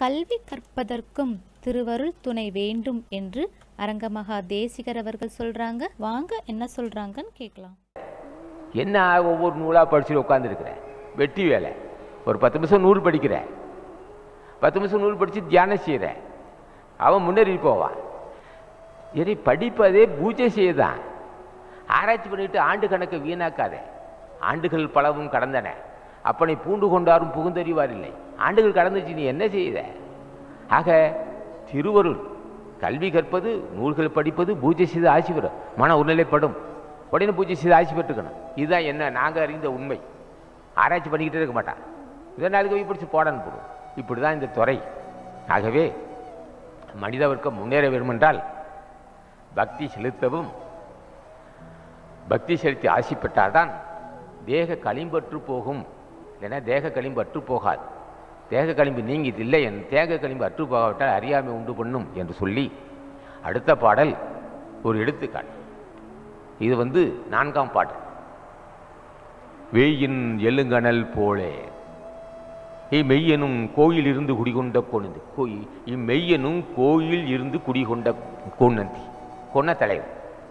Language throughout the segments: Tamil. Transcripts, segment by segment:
கல்வி கற்பதற்கும் திருவருள் துணை வேண்டும் என்று அரங்கமகா தேசிகர் அவர்கள் சொல்றாங்க வாங்க என்ன சொல்றாங்கன்னு கேட்கலாம் என்ன ஒவ்வொரு நூலாக படிச்சுட்டு உட்காந்துருக்கிறேன் வெட்டி வேலை ஒரு பத்து நிமிஷம் நூல் படிக்கிறேன் பத்து நிமிஷம் நூல் படித்து தியானம் செய்கிறேன் அவன் முன்னேறி போவான் சரி படிப்பதே பூஜை செய்யதான் ஆராய்ச்சி பண்ணிட்டு ஆண்டு கணக்கு வீணாக்காதே ஆண்டுகள் பலவும் கடந்தன அப்பனை பூண்டு கொண்டாரும் புகுந்தறிவார் இல்லை ஆண்டுகள் கடந்துச்சு நீ என்ன செய்த ஆக திருவருள் கல்வி கற்பது நூல்கள் படிப்பது பூஜை செய்து ஆட்சி பெறும் மன உருநிலைப்படும் உடனே பூஜை செய்து ஆட்சி பெற்றுக்கணும் இதுதான் என்ன நாங்கள் அறிந்த உண்மை ஆராய்ச்சி பண்ணிக்கிட்டே இருக்க மாட்டான் இதை நாளுக்கு போய் படித்து போடான்னு போடும் இப்படி தான் இந்த துறை ஆகவே மனித வர்க்கம் முன்னேற வேண்டுமென்றால் பக்தி செலுத்தவும் பக்தி செலுத்தி ஆசி பெற்றால்தான் தேக களிம்பற்று போகும் இல்லைன்னா தேக களிம்பு அற்று போகாது தேக களிம்பு நீங்கிது இல்லை என் தேக களிம்பு அற்று போகாவிட்டால் அறியாமை உண்டு பண்ணும் என்று சொல்லி அடுத்த பாடல் ஒரு எடுத்துக்காட்டு இது வந்து நான்காம் பாடல் வேயின் எழுங்கணல் போலே இம்மெய்யனும் கோயில் இருந்து குடிகொண்ட கொண்டு கோயில் இம்மெய்யனும் கோயில் இருந்து குடிகொண்ட கொன்னந்தி கொன்ன தலைவர்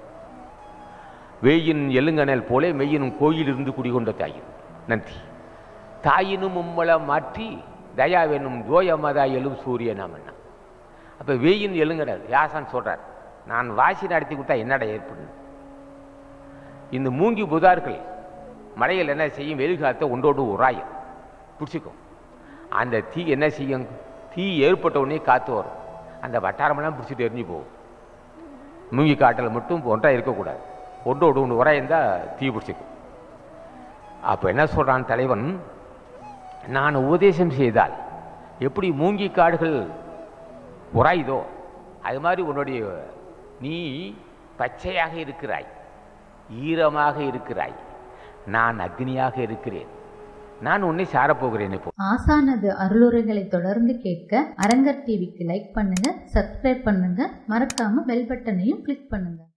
வேயின் எழுங்கணல் போலே மெய்யனும் கோயில் இருந்து குடிகொண்ட தாயின் நந்தி தாயினும் உம்மள மாற்றி தயாவெனும் தோயமதா எழும் சூரியனாமண்ணா அப்போ வேயின் எழுங்கடல் யாசான் சொல்றார் நான் வாசி நடத்தி கொடுத்தா என்னடா ஏற்படும் இந்த மூங்கி புதார்கள் மலையில் என்ன செய்யும் வெயில் காலத்தை ஒன்றோடு உராயும் பிடிச்சிக்கும் அந்த தீ என்ன செய்யும் தீ ஏற்பட்ட உடனே காற்று வரும் அந்த வட்டாரமெல்லாம் பிடிச்சிட்டு எரிஞ்சு போகும் மூங்கி காட்டில் மட்டும் ஒன்றா இருக்கக்கூடாது ஒன்றோடு ஒன்று உராயிருந்தால் தீ பிடிச்சிக்கும் அப்போ என்ன சொல்கிறான் தலைவன் நான் உபதேசம் செய்தால் எப்படி மூங்கி காடுகள் உராயுதோ அது மாதிரி உன்னுடைய நீ பச்சையாக இருக்கிறாய் ஈரமாக இருக்கிறாய் நான் அக்னியாக இருக்கிறேன் நான் உன்னை சாரப்போகிறேன் இப்போ ஆசானது அருளுரைகளை தொடர்ந்து கேட்க அரங்கர் டிவிக்கு லைக் பண்ணுங்க சப்ஸ்கிரைப் பண்ணுங்க மறக்காம பெல் பட்டனையும் கிளிக் பண்ணுங்க